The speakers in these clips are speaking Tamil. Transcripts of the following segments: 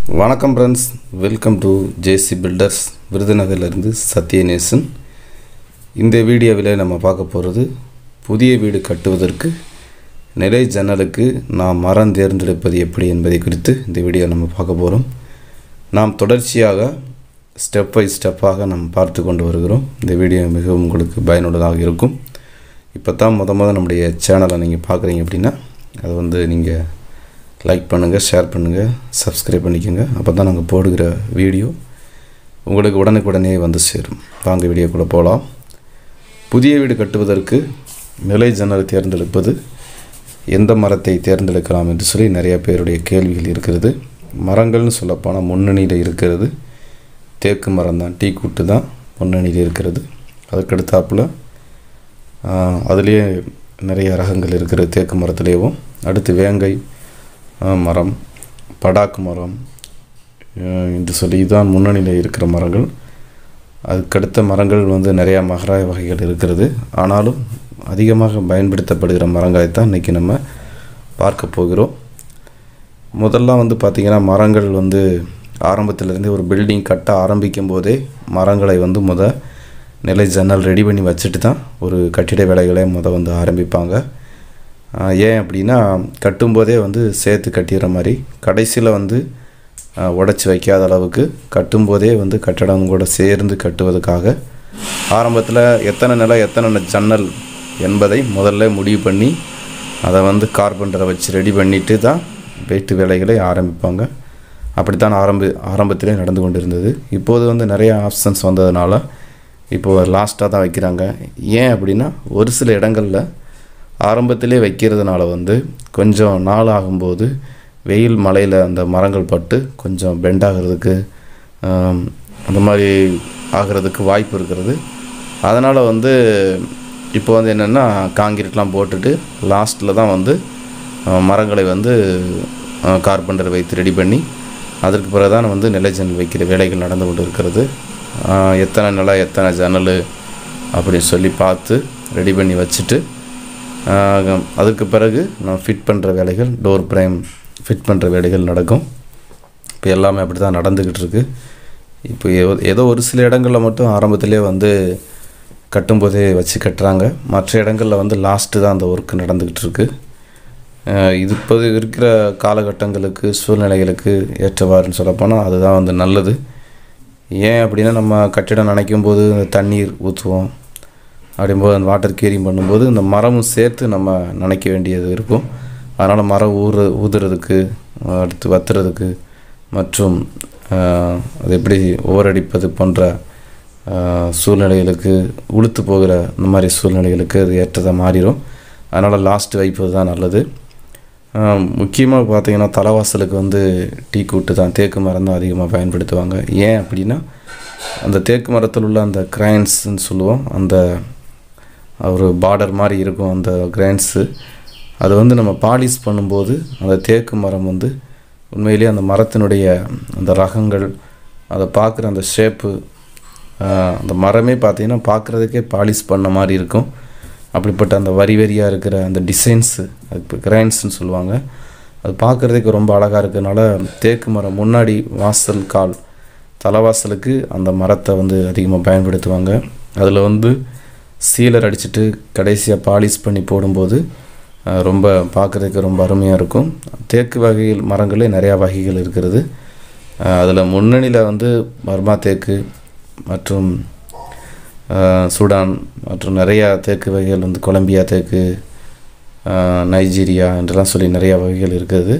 வணக்கம் friends welcome to JC builders விருதுநகர்லேருந்து சத்யநேசன் இந்த வீடியோவில் நம்ம பார்க்க போகிறது புதிய வீடு கட்டுவதற்கு நிலை ஜன்னலுக்கு நாம் மரம் தேர்ந்தெடுப்பது எப்படி என்பதை குறித்து இந்த வீடியோ நம்ம பார்க்க போகிறோம் நாம் தொடர்ச்சியாக ஸ்டெப் பை ஸ்டெப்பாக நாம் பார்த்து கொண்டு வருகிறோம் இந்த வீடியோ மிகவும் உங்களுக்கு பயனுள்ளதாக இருக்கும் இப்போ தான் முத முத நம்முடைய சேனலை நீங்கள் பார்க்குறீங்க அப்படின்னா அதை வந்து நீங்கள் லைக் பண்ணுங்கள் ஷேர் பண்ணுங்கள் சப்ஸ்கிரைப் பண்ணிக்கோங்க அப்போ தான் நாங்கள் போடுகிற வீடியோ உங்களுக்கு உடனுக்குடனே வந்து சேரும் வாங்க வீடியோக்குள்ளே போகலாம் புதிய வீடு கட்டுவதற்கு நிலை ஜன்னல் தேர்ந்தெடுப்பது எந்த மரத்தை தேர்ந்தெடுக்கலாம் என்று சொல்லி நிறைய பேருடைய கேள்விகள் இருக்கிறது மரங்கள்னு சொல்லப்போனால் முன்னணியில் இருக்கிறது தேக்கு மரம் தான் டீ கூட்டு தான் முன்னணியில் இருக்கிறது அதுக்கடுத்தாப்புல அதுலேயே நிறைய ரகங்கள் இருக்கிறது தேக்கு மரத்துலேயும் அடுத்து வேங்கை ஆஹ், மரம் படாக்கு மரம் ஆஹ், என்று சொல்லி இதுதான் முன்னணியில் இருக்கிற மரங்கள் அதுக்கடுத்த மரங்கள் வந்து நிறையா மகராய வகைகள் இருக்கிறது ஆனாலும் அதிகமாக பயன்படுத்தப்படுகிற மரங்களை தான் இன்றைக்கி நம்ம பார்க்க போகிறோம் முதல்லாம் வந்து பார்த்திங்கன்னா மரங்கள் வந்து ஆரம்பத்திலேருந்தே ஒரு பில்டிங் கட்ட ஆரம்பிக்கும் போதே மரங்களை வந்து முத நிலை ஜன்னல் ரெடி பண்ணி வச்சுட்டு தான் ஒரு கட்டிட வேலைகளை முத வந்து ஆரம்பிப்பாங்க ஆஹ் ஏன் அப்படின்னா கட்டும்போதே வந்து சேர்த்து கட்டிடுற மாதிரி கடைசியில் வந்து உடச்சி வைக்காத அளவுக்கு கட்டும்போதே வந்து கட்டடம் கூட சேர்ந்து கட்டுவதற்காக ஆரம்பத்தில் எத்தனை நிலை எத்தனை ஜன்னல் என்பதை முதல்ல முடிவு பண்ணி அதை வந்து கார்பெண்டரை வச்சு ரெடி பண்ணிட்டு தான் வீட்டு வேலைகளை ஆரம்பிப்பாங்க அப்படித்தான் ஆரம்பி ஆரம்பத்திலே நடந்து கொண்டு இருந்தது இப்போது வந்து நிறைய ஆப்ஷன்ஸ் வந்ததுனால இப்போது லாஸ்ட்டாக தான் வைக்கிறாங்க ஏன் அப்படின்னா ஒரு சில இடங்களில் ஆரம்பத்திலே வைக்கிறதுனால வந்து கொஞ்சம் நாள் ஆகும்போது வெயில் மழையில் அந்த மரங்கள் பட்டு கொஞ்சம் பெண்ட் ஆகிறதுக்கு ஆம், அந்த மாதிரி ஆகிறதுக்கு வாய்ப்பு இருக்கிறது அதனால் வந்து இப்போ வந்து என்னென்னா காங்கிரீட்லாம் போட்டுட்டு லாஸ்ட்டில் தான் வந்து ஆ, மரங்களை வந்து கார்பெண்டர் வைத்து ரெடி பண்ணி அதற்கு பிறகு தான் வந்து நிலை ஜன்னல் வைக்கிற வேலைகள் நடந்து கொண்டு இருக்கிறது ஆ, எத்தனை நிலை எத்தனை ஜன்னல் அப்படின்னு சொல்லி பார்த்து ரெடி பண்ணி வச்சுட்டு ஆஹ் அதுக்கு பிறகு நான் ஃபிட் பண்ணுற வேலைகள் டோர் பிரேம் ஃபிட் பண்ணுற வேலைகள் நடக்கும் இப்போ எல்லாமே அப்படி தான் நடந்துக்கிட்டு இருக்கு இப்போ ஏதோ- ஏதோ ஒரு சில இடங்களில் மட்டும் ஆரம்பத்திலே வந்து கட்டும்போதே வச்சு கட்டுறாங்க மற்ற இடங்களில் வந்து லாஸ்ட்டு தான் அந்த ஒர்க் நடந்துக்கிட்டு இருக்கு ஆஹ் இது இப்போது இருக்கிற காலகட்டங்களுக்கு சூழ்நிலைகளுக்கு ஏற்றவாறுன்னு சொல்லப்போனால் அதுதான் வந்து நல்லது ஏன் அப்படின்னா நம்ம கட்டிடம் நினைக்கும் போது தண்ணீர் ஊற்றுவோம் அப்படிங்கும்போது அந்த வாட்டர் கேரிங் பண்ணும்போது இந்த மரமும் சேர்த்து நம்ம நினைக்க வேண்டியது இருக்கும் அதனால் மரம் ஊறு ஊதுறதுக்கு அடுத்து வத்துறதுக்கு மற்றும் ஆஹ், அது எப்படி ஓரடிப்பது போன்ற ஆஹ், சூழ்நிலைகளுக்கு உளுத்து போகிற இந்த மாதிரி சூழ்நிலைகளுக்கு அது ஏற்றதாக மாறிடும் அதனால் லாஸ்ட் வைப்பது தான் நல்லது முக்கியமாக பார்த்தீங்கன்னா தலைவாசலுக்கு வந்து டீ கூட்டு தான் தேக்கு மரம் தான் அதிகமாக பயன்படுத்துவாங்க ஏன் அப்படின்னா அந்த தேக்கு மரத்தில் உள்ள அந்த கிரைன்ஸ்ன்னு சொல்லுவோம் அந்த ஒரு பார்டர் மாதிரி இருக்கும் அந்த கிரைன்ஸு அது வந்து நம்ம பாலிஷ் பண்ணும்போது அந்த தேக்கு மரம் வந்து உண்மையிலேயே அந்த மரத்தினுடைய அந்த ரகங்கள் அதை பார்க்குற அந்த ஷேப்பு அந்த மரமே பார்த்தீங்கன்னா பார்க்குறதுக்கே பாலிஷ் பண்ண மாதிரி இருக்கும் அப்படிப்பட்ட அந்த வரி வரியாக இருக்கிற அந்த டிசைன்ஸு அது கிரைன்ஸ்னு சொல்லுவாங்க அது பார்க்குறதுக்கு ரொம்ப அழகாக இருக்கிறதுனால தேக்கு மரம் முன்னாடி வாசல் கால் தலைவாசலுக்கு அந்த மரத்தை வந்து அதிகமாக பயன்படுத்துவாங்க அதில் வந்து சீலர் அடிச்சிட்டு கடைசியாக பாலிஷ் பண்ணி போடும்போது அஹ், ரொம்ப பார்க்குறதுக்கு ரொம்ப அருமையாக இருக்கும் தேக்கு வகைகள் மரங்களே நிறையா வகைகள் இருக்கிறது அதில் முன்னணியில் வந்து பர்மா தேக்கு மற்றும் அஹ், சூடான் மற்றும் நிறையா தேக்கு வகைகள் வந்து கொலம்பியா தேக்கு அஹ், நைஜீரியா என்றெல்லாம் சொல்லி நிறையா வகைகள் இருக்குது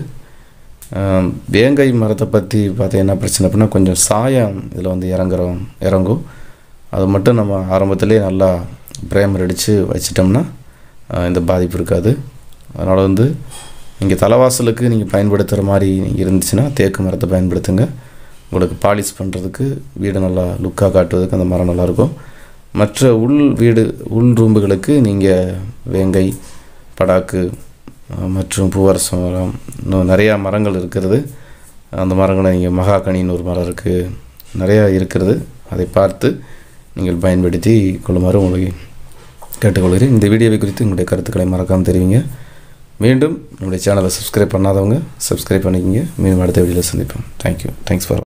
அஹ், வேங்கை மரத்தை பற்றி பார்த்தா என்ன பிரச்சனை அப்படின்னா கொஞ்சம் சாயம் இதில் வந்து இறங்குறோம் இறங்கும் அது மட்டும் நம்ம ஆரம்பத்திலே நல்லா பிரேமர் அடித்து வச்சிட்டோம்னா அஹ், இந்த பாதிப்பு இருக்காது அதனால் வந்து நீங்கள் தலைவாசலுக்கு நீங்கள் பயன்படுத்துகிற மாதிரி இருந்துச்சுன்னா தேக்கு மரத்தை பயன்படுத்துங்க உங்களுக்கு பாலிஷ் பண்ணுறதுக்கு வீடு நல்லா லுக்காக காட்டுவதற்கு அந்த மரம் நல்லாயிருக்கும் மற்ற உள் வீடு உள் ரூம்புகளுக்கு நீங்கள் வேங்கை படாக்கு அஹ், மற்றும் பூவரச மரம் இன்னும் நிறையா மரங்கள் இருக்கிறது அந்த மரங்களை நீங்கள் மகாகனின்னு ஒரு மரம் இருக்குது நிறையா இருக்கிறது அதை பார்த்து நீங்கள் பயன்படுத்தி கொள்ளுமாறு உங்களை கேட்டுக்கொள்கிறேன் இந்த வீடியோவை குறித்து உங்களுடைய கருத்துக்களை மறக்காமல் தெரிவிங்க மீண்டும் நம்முடைய சேனலை சப்ஸ்கிரைப் பண்ணாதவங்க சப்ஸ்கிரைப் பண்ணிக்கோங்க மீண்டும் அடுத்த வீடியோவில் சந்திப்போம் தேங்க்யூ தேங்க்ஸ் ஃபார்